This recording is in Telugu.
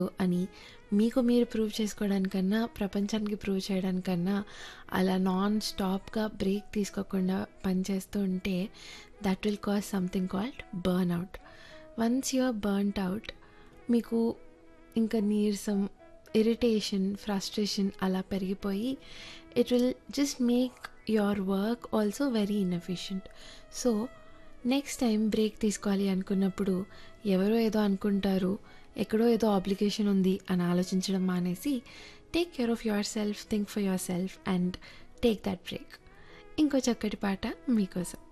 అని మీకు మీరు ప్రూవ్ చేసుకోవడానికన్నా, ప్రపంచానికి ప్రూవ్ చేయడానికన్నా అలా నాన్ స్టాప్‌గా బ్రేక్ తీసుకోకుండా పని చేస్తూ ఉంటే that will cause something called burnout. Once you are burnt out మీకు ఇంకా నీరసం, ఇరిటేషన్, ఫ్రస్ట్రేషన్ అలా పెరిగిపోయి it will just make your work also very inefficient. So, next time break తీసుకోవాలి అనుకున్నప్పుడు ఎవరో ఏదో అనుకుంటారు, ఎక్కడో ఏదో ఆబ్లిగేషన్ ఉంది అని ఆలోచించడం మానేసి take care of yourself, think for yourself and take that break. ఇంకో చక్కటి పాట మీకోసం.